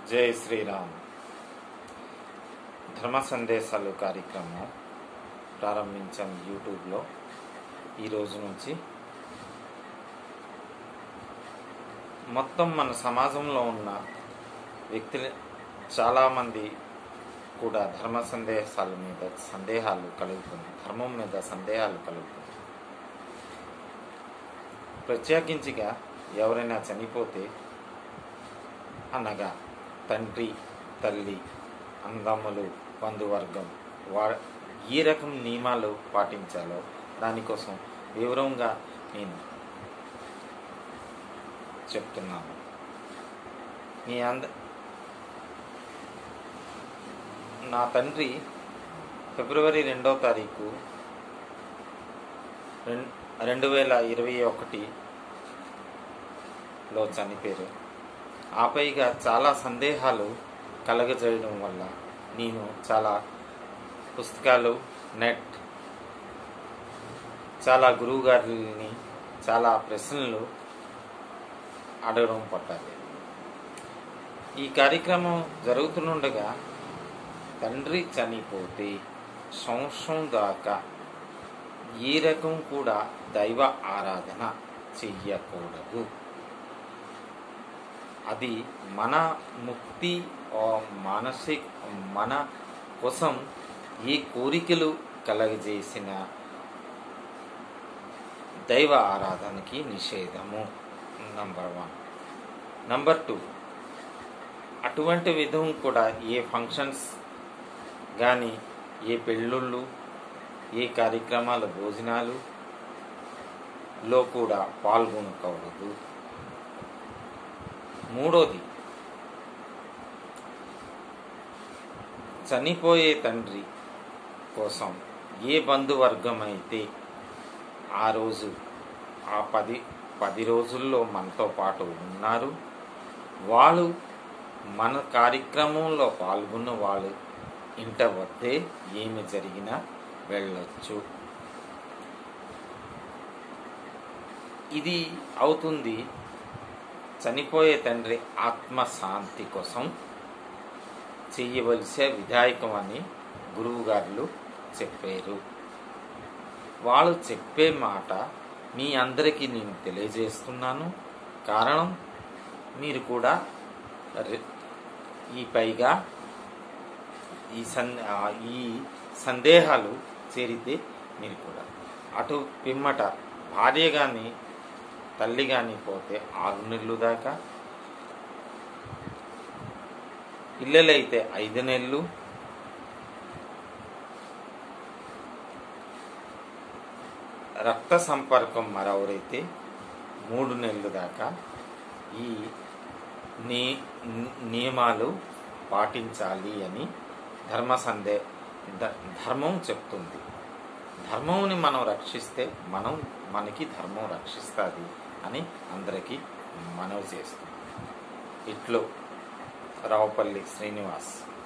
జై శ్రీరామ్ ధర్మ సందేశాలు కార్యక్రమం ప్రారంభించాం యూట్యూబ్లో ఈ రోజు నుంచి మొత్తం మన సమాజంలో ఉన్న వ్యక్తులు చాలామంది కూడా ధర్మ సందేశాల మీద సందేహాలు కలుగుతుంది ధర్మం మీద సందేహాలు కలుగుతుంది ప్రత్యేకించిగా ఎవరైనా చనిపోతే అనగా తండ్రి తల్లి అందమ్ములు బంధువర్గం వా ఈ రకం నియమాలు పాటించాలో దానికోసం వివరంగా నేను చెప్తున్నాను మీ అంద నా తండ్రి ఫిబ్రవరి రెండో తారీఖు రెం- రెండు వేల ఇరవై ఒకటిలో చనిపోయారు ఆపైగా చాలా సందేహాలు కలగజేయడం వల్ల నేను చాలా పుస్తకాలు నెట్ చాలా గురువు గారిని చాలా ప్రశ్నలు అడగడం పట్టాలి ఈ కార్యక్రమం జరుగుతుండగా తండ్రి చనిపోతే సంవత్సరం దాకా ఈ రకం కూడా దైవ ఆరాధన చెయ్యకూడదు అది మన ముక్తి ఆ మానసిక మన కోసం ఈ కోరికలు కలగజేసిన దైవ ఆరాధనకి నిషేధము నంబర్ వన్ నంబర్ టూ అటువంటి విధం కూడా ఏ ఫంక్షన్స్ కానీ ఏ పెళ్ళిళ్ళు ఏ కార్యక్రమాల భోజనాలు లో కూడా పాల్గొనకూడదు మూడోది చనిపోయే తండ్రి కోసం ఏ బంధువర్గం అయితే ఆ రోజు ఆ పది పది రోజుల్లో మనతో పాటు ఉన్నారు వాళ్ళు మన కార్యక్రమంలో పాల్గొన్న వాళ్ళు ఇంట వద్దే ఏమి జరిగినా వెళ్ళొచ్చు ఇది అవుతుంది చనిపోయే తండ్రి ఆత్మశాంతి కోసం చెయ్యవలసే విధాయకం అని గురువుగారులు చెప్పారు వాళ్ళు చెప్పే మాట మీ అందరికీ నేను తెలియజేస్తున్నాను కారణం మీరు కూడా రె- ఈ పైగా ఈ సన్ ఆ, ఈ సందేహాలు చేరితే మీరు కూడా అటు పిమ్మట భార్య కానీ తల్లి కానీ పోతే ఆరు నెలలు దాకా పిల్లలైతే ఐదు నెలలు రక్త సంపర్కం మరెవరైతే మూడు నెలలు దాకా ఈ నీ నియమాలు పాటించాలి అని ధర్మ సందే ధ- ధర్మం చెప్తుంది ధర్మంని మనం రక్షిస్తే మనం మనకి ధర్మం రక్షిస్తుంది అని అందరికీ మనవి చేస్తుంది ఇట్లు రావుపల్లి శ్రీనివాస్